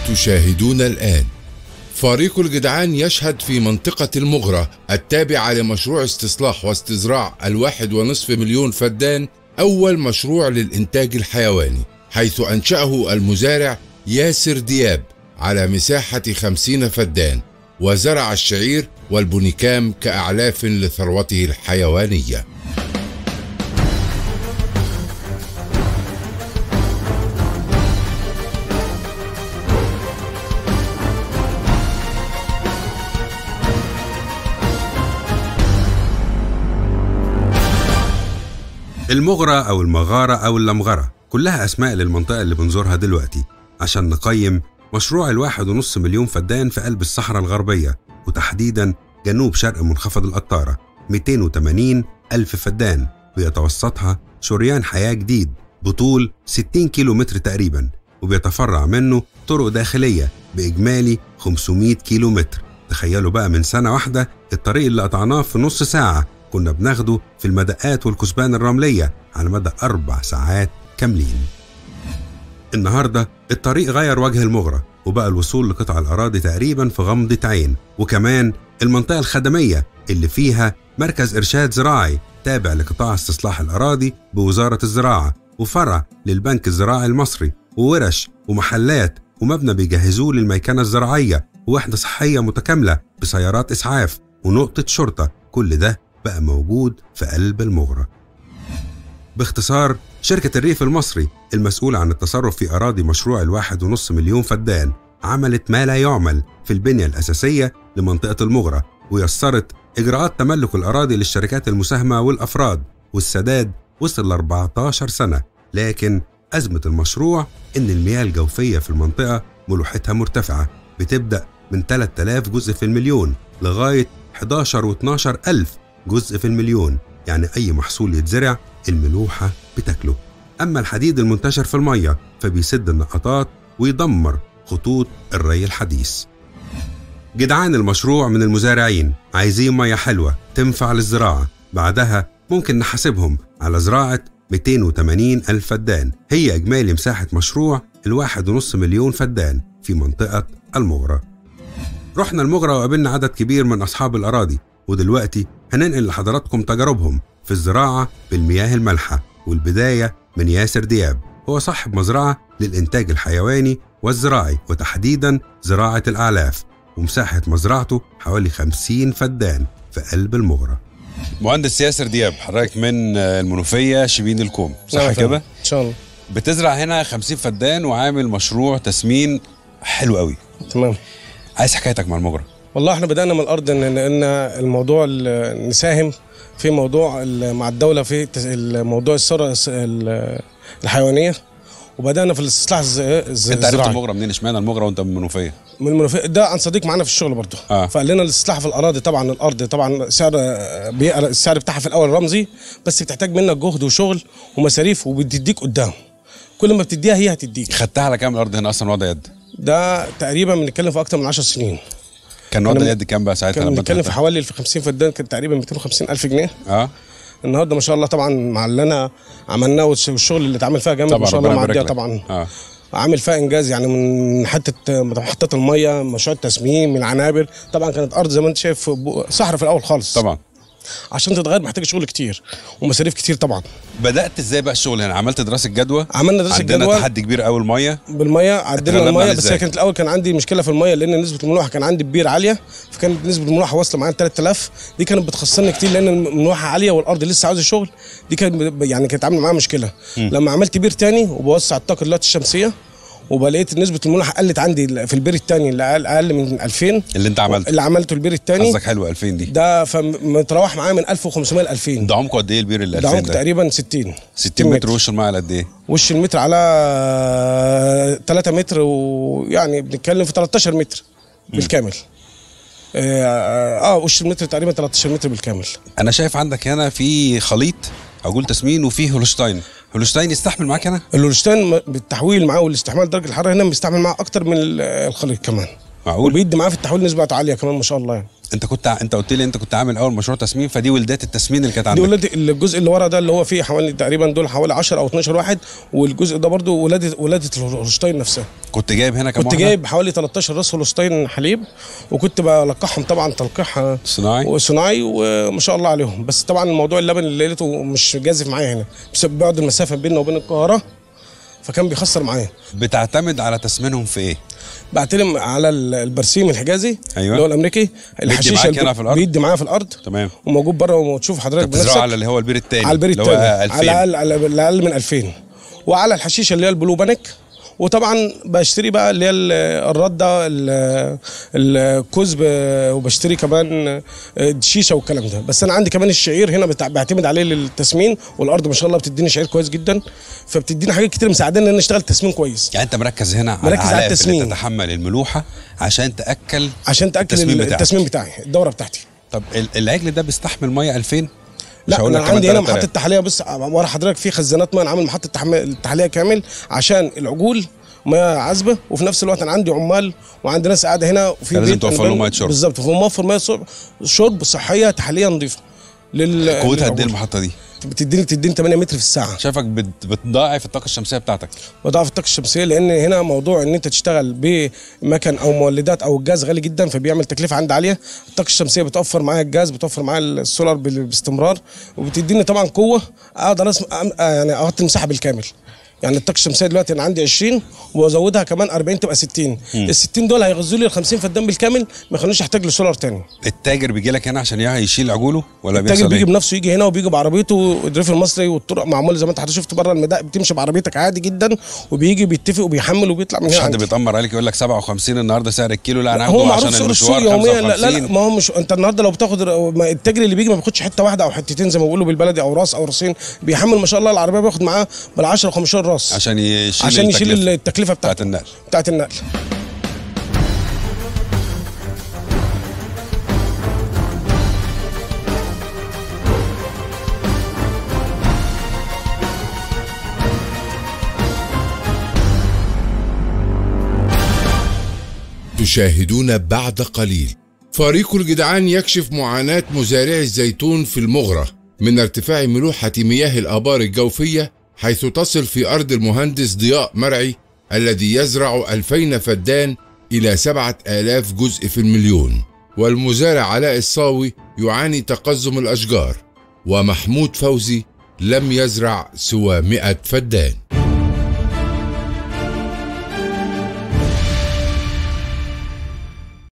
تشاهدون الآن فريق الجدعان يشهد في منطقة المغرة التابعة لمشروع استصلاح واستزراع الواحد ونصف مليون فدان أول مشروع للإنتاج الحيواني حيث أنشأه المزارع ياسر دياب على مساحة خمسين فدان وزرع الشعير والبونيكام كأعلاف لثروته الحيوانية المغرة أو المغارة أو اللمغرة كلها أسماء للمنطقة اللي بنزورها دلوقتي عشان نقيم مشروع الواحد ونص مليون فدان في قلب الصحراء الغربية وتحديدا جنوب شرق منخفض القطارة 280 ألف فدان بيتوسطها شريان حياة جديد بطول 60 كيلو متر تقريبا وبيتفرع منه طرق داخلية بإجمالي 500 كيلو متر تخيلوا بقى من سنة واحدة الطريق اللي قطعناه في نص ساعة كنا بناخده في المدقات والكثبان الرملية على مدى أربع ساعات كاملين النهاردة الطريق غير وجه المغرة وبقى الوصول لقطع الأراضي تقريبا في غمضة عين وكمان المنطقة الخدمية اللي فيها مركز إرشاد زراعي تابع لقطاع استصلاح الأراضي بوزارة الزراعة وفرع للبنك الزراعي المصري وورش ومحلات ومبنى بيجهزوه للميكنة الزراعية ووحدة صحية متكاملة بسيارات إسعاف ونقطة شرطة كل ده بقى موجود في قلب المغرة باختصار شركة الريف المصري المسؤولة عن التصرف في أراضي مشروع الواحد ونص مليون فدان عملت ما لا يعمل في البنية الأساسية لمنطقة المغرة ويسرت إجراءات تملك الأراضي للشركات المساهمة والأفراد والسداد وصل ل 14 سنة لكن أزمة المشروع إن المياه الجوفية في المنطقة ملوحتها مرتفعة بتبدأ من 3000 جزء في المليون لغاية 11 و12 ألف جزء في المليون يعني أي محصول يتزرع الملوحة بتاكله أما الحديد المنتشر في المية فبيسد النقطات ويدمر خطوط الري الحديث جدعان المشروع من المزارعين عايزين مية حلوة تنفع للزراعة بعدها ممكن نحاسبهم على زراعة 280 ألف فدان هي إجمالي مساحة مشروع الواحد ونص مليون فدان في منطقة المغرة رحنا المغرة وقابلنا عدد كبير من أصحاب الأراضي ودلوقتي هننقل لحضراتكم تجاربهم في الزراعة بالمياه المالحة والبداية من ياسر دياب هو صاحب مزرعة للإنتاج الحيواني والزراعي وتحديدا زراعة الأعلاف ومساحة مزرعته حوالي 50 فدان في قلب المغرة مهندس ياسر دياب حضرتك من المنوفيه شبين الكوم صح نعم كده ان شاء الله بتزرع هنا 50 فدان وعامل مشروع تسمين حلو قوي تمام عايز حكايتك مع المجرى والله احنا بدانا من الارض ان ان الموضوع ال- نساهم في موضوع ال- مع الدوله في تس- الموضوع الثروه الس- ال- الحيوانيه وبدانا في الاستصلاح الز- الز- انت عرفت الزراعي المجرى منين اشمعنى المجرى وانت من المنوفيه من المنوفيه ده عن صديق معانا في الشغل برضه آه. فقال لنا الاستصلاح في الاراضي طبعا الارض طبعا سعر بيقل السعر بتاعها في الاول رمزي بس بتحتاج منك جهد وشغل ومصاريف وبتديك قدام كل ما بتديها هي هتديك خدتها على كام الارض هنا اصلا وضع يد ده تقريبا بنتكلم في اكتر من 10 سنين كان وضع كنا- اليد كام بقى ساعتها كان لما بنتكلم في انت- حوالي في 50 فدان كان تقريبا 250 الف جنيه اه النهارده ما شاء الله طبعا مع اللي انا عملناه والش- والشغل اللي اتعمل فيها جامد طبعا ما شاء الله ربنا يبارك معديه لك. طبعا اه عامل فيها انجاز يعني من حته محطات الميه مشروع التسميم من عنابر طبعا كانت ارض زي ما انت شايف بو- صحراء في الاول خالص طبعا عشان تتغير محتاجه شغل كتير ومصاريف كتير طبعا بدات ازاي بقى الشغل هنا عملت دراسه جدوى عملنا دراسه عندنا جدوى تحدي كبير قوي الميه بالميه عدلنا اتغلبنا الميه عليه بس ازاي؟ هي كانت الاول كان عندي مشكله في الميه لان نسبه الملوحه كان عندي بير عاليه فكانت نسبه الملوحه واصله معايا 3000 دي كانت بتخسرني كتير لان الملوحه عاليه والارض لسه عاوزه شغل دي كانت ب- يعني كانت عامله معايا مشكله لما عملت بير تاني وبوسع الطاقه اللات الشمسيه وبلقيت نسبه الملوحه قلت عندي في البير التاني اللي اقل اقل من 2000 اللي انت عملته اللي عملته البير التاني قصدك حلو 2000 دي ده فمتراوح معايا من 1500 ل 2000 ده عمقه قد ايه البير اللي ده 2000 عمق ده تقريبا 60 60 متر وش الميه على قد ايه وش المتر على 3 متر ويعني بنتكلم في 13 متر بالكامل اه آه، وش المتر تقريبا 13 متر بالكامل انا شايف عندك هنا في خليط اقول تسمين وفي هولشتاين هولشتاين يستحمل معاك هنا الهولشتاين بالتحويل معاه والاستحمال درجه الحراره هنا بيستحمل معاه اكتر من ال- الخليط كمان معقول وبيدي معاه في التحويل نسبه عاليه كمان ما شاء الله يعني انت كنت ع- انت قلت لي انت كنت عامل اول مشروع تسمين فدي ولدات التسمين اللي كانت دي عندك ولاد الجزء اللي ورا ده اللي هو فيه حوالي تقريبا دول حوالي 10 او 12 واحد والجزء ده برضو ولاده ولاده الهولشتاين نفسها كنت جايب هنا كم كنت واحدة؟ جايب حوالي 13 راس هولشتاين حليب وكنت بلقحهم طبعا تلقيح صناعي وصناعي وما شاء الله عليهم بس طبعا الموضوع اللبن اللي لقيته مش جازف معايا هنا بسبب بعد المسافه بيننا وبين القاهره فكان بيخسر معايا بتعتمد على تسمينهم في ايه؟ بعتلم على ال- البرسيم الحجازي أيوة. اللي هو الامريكي الحشيشه معاك اللي هنا في الأرض؟ بيدي معايا في الارض تمام وموجود بره وتشوف حضرتك انت بتزرعه بنفسك على اللي هو البير التاني على البير اللي التاني هو على 2000 الاقل على الاقل من 2000 وعلى الحشيشه اللي هي البلو بانك وطبعا بشتري بقى اللي هي ال- الرده ال- الكزب وبشتري كمان الشيشه والكلام ده بس انا عندي كمان الشعير هنا بتع- بعتمد عليه للتسمين والارض ما شاء الله بتديني شعير كويس جدا فبتديني حاجات كتير مساعداني ان انا اشتغل تسمين كويس يعني انت مركز هنا على مركز على العلاف اللي التسمين. تتحمل الملوحه عشان تاكل عشان تاكل التسمين التسمين, بتاعك. التسمين بتاعي الدوره بتاعتي طب ال- العجل ده بيستحمل ميه 2000 مش لا هقول انا لك كمان عندي هنا 3000. محطه تحليه بص ورا حضرتك في خزانات ميه انا عامل محطه تحمي- تحليه كامل عشان العجول ميه عذبه وفي نفس الوقت انا عندي عمال وعندي ناس قاعده هنا وفي فلازم بيت توفر أنا لهم بن- مية شرب. بالظبط فموفر ميه شرب- شرب صحيه تحليه نظيفه لل قوتها قد ايه للعجول. المحطه دي؟ بتديني تديني 8 متر في الساعه شايفك بت- بتضاعف الطاقه الشمسيه بتاعتك وضعف الطاقه الشمسيه لان هنا موضوع ان انت تشتغل بمكن او مولدات او الجاز غالي جدا فبيعمل تكلفه عندي عاليه الطاقه الشمسيه بتوفر معايا الجاز بتوفر معايا السولار بال- باستمرار وبتديني طبعا قوه اقدر أسم... أم- آه يعني اغطي المساحه بالكامل يعني الطاقه الشمسيه دلوقتي انا عندي 20 وازودها كمان 40 تبقى 60 ال 60 دول هيغذوا لي ال 50 فدان بالكامل ما يخلونيش احتاج لسولار تاني التاجر بيجي لك هنا عشان يشيل عجوله ولا التاجر بيحصل بيجي ايه؟ بنفسه يجي هنا وبيجي بعربيته الريف المصري والطرق معموله زي ما انت حضرتك شفت بره المدائن بتمشي بعربيتك عادي جدا وبيجي بيتفق وبيحمل وبيطلع من مش هنا حد عندي. بيتأمر عليك يقول لك 57 النهارده سعر الكيلو لا انا هو هاخده معروف عشان سوق السوق المشوار يوميا لا, لا لا 55 ما هو مش انت النهارده لو بتاخد ما التاجر اللي بيجي ما بياخدش حته واحده او حتتين زي ما بيقولوا بالبلدي او راس او راسين بيحمل ما شاء الله العربيه بياخد معاه بال 10 15 راس عشان يشيل عشان يشيل التكلفة التكلفه بتاعت بتاعت النقل بتاعت النقل تشاهدون بعد قليل فريق الجدعان يكشف معاناة مزارعي الزيتون في المغرة من ارتفاع ملوحة مياه الآبار الجوفية حيث تصل في أرض المهندس ضياء مرعي الذي يزرع ألفين فدان إلى سبعة آلاف جزء في المليون والمزارع علاء الصاوي يعاني تقزم الأشجار ومحمود فوزي لم يزرع سوى مئة فدان